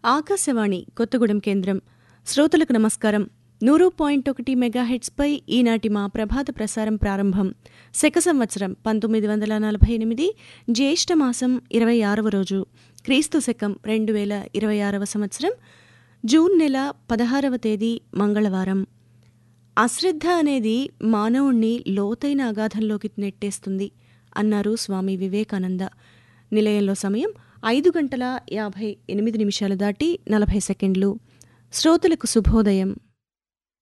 ఆకాశవాణి కొత్తగూడెం కేంద్రం శ్రోతలకు నమస్కారం నూరు పాయింట్ ఒకటి మెగాహెట్స్పై ఈనాటి మా ప్రభాత ప్రసారం ప్రారంభం శక సంవత్సరం పంతొమ్మిది వందల నలభై ఎనిమిది జ్యేష్ఠ మాసం ఇరవై ఆరవ రోజు క్రీస్తు శకం రెండు వేల ఇరవై ఆరవ సంవత్సరం జూన్ నెల పదహారవ తేదీ మంగళవారం అశ్రద్ధ అనేది మానవుణ్ణి లోతైన అగాధంలోకి నెట్టేస్తుంది అన్నారు స్వామి వివేకానంద నిలయంలో సమయం ఐదు గంటల యాభై ఎనిమిది నిమిషాలు దాటి నలభై సెకండ్లు శ్రోతలకు శుభోదయం